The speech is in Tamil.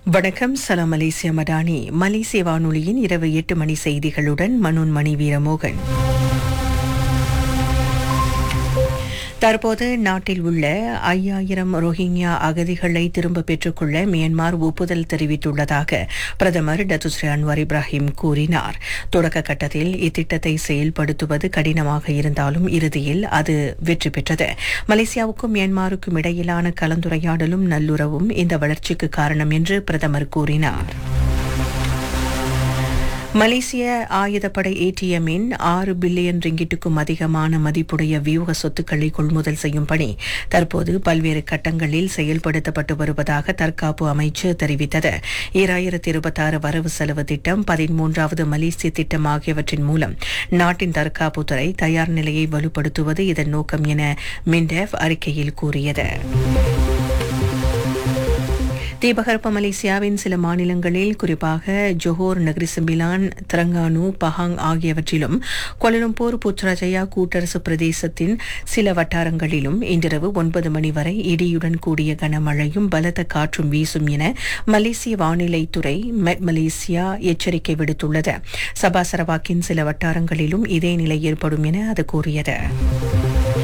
வணக்கம் சலாம் மலேசிய மடானி மலேசிய வானொலியின் இரவு எட்டு மணி செய்திகளுடன் மனோன்மணி வீரமோகன் தற்போது நாட்டில் உள்ள ஐயாயிரம் ரோஹிங்யா அகதிகளை திரும்ப பெற்றுக்கொள்ள மியான்மர் ஒப்புதல் தெரிவித்துள்ளதாக பிரதமர் டத்துஸ்ரீ அன்வர் இப்ராஹிம் கூறினார் தொடக்க கட்டத்தில் இத்திட்டத்தை செயல்படுத்துவது கடினமாக இருந்தாலும் இறுதியில் அது வெற்றி பெற்றது மலேசியாவுக்கும் மியான்மருக்கும் இடையிலான கலந்துரையாடலும் நல்லுறவும் இந்த வளர்ச்சிக்கு காரணம் என்று பிரதமர் கூறினார் மலேசிய ஆயுதப்படை ஏடிஎம்மின் ஆறு பில்லியன் ரிங்கிட்டுக்கும் அதிகமான மதிப்புடைய வியூக சொத்துக்களை கொள்முதல் செய்யும் பணி தற்போது பல்வேறு கட்டங்களில் செயல்படுத்தப்பட்டு வருவதாக தற்காப்பு அமைச்சு தெரிவித்தது ஈராயிரத்தி இருபத்தாறு வரவு செலவு திட்டம் பதிமூன்றாவது மலேசிய திட்டம் ஆகியவற்றின் மூலம் நாட்டின் தற்காப்புத்துறை தயார் நிலையை வலுப்படுத்துவது இதன் நோக்கம் என மின்டெஃப் அறிக்கையில் கூறியது தீபகற்ப மலேசியாவின் சில மாநிலங்களில் குறிப்பாக ஜொஹோர் நகரிசம்பிலான் திரங்கானு பஹாங் ஆகியவற்றிலும் கொலலம்பூர் புத்ராஜயா கூட்டரசு பிரதேசத்தின் சில வட்டாரங்களிலும் இன்றிரவு ஒன்பது மணி வரை இடியுடன் கூடிய கனமழையும் பலத்த காற்றும் வீசும் என மலேசிய வானிலைத்துறை மெட் மலேசியா எச்சரிக்கை விடுத்துள்ளது சபா சரவாக்கின் சில வட்டாரங்களிலும் இதே நிலை ஏற்படும் என அது கூறியது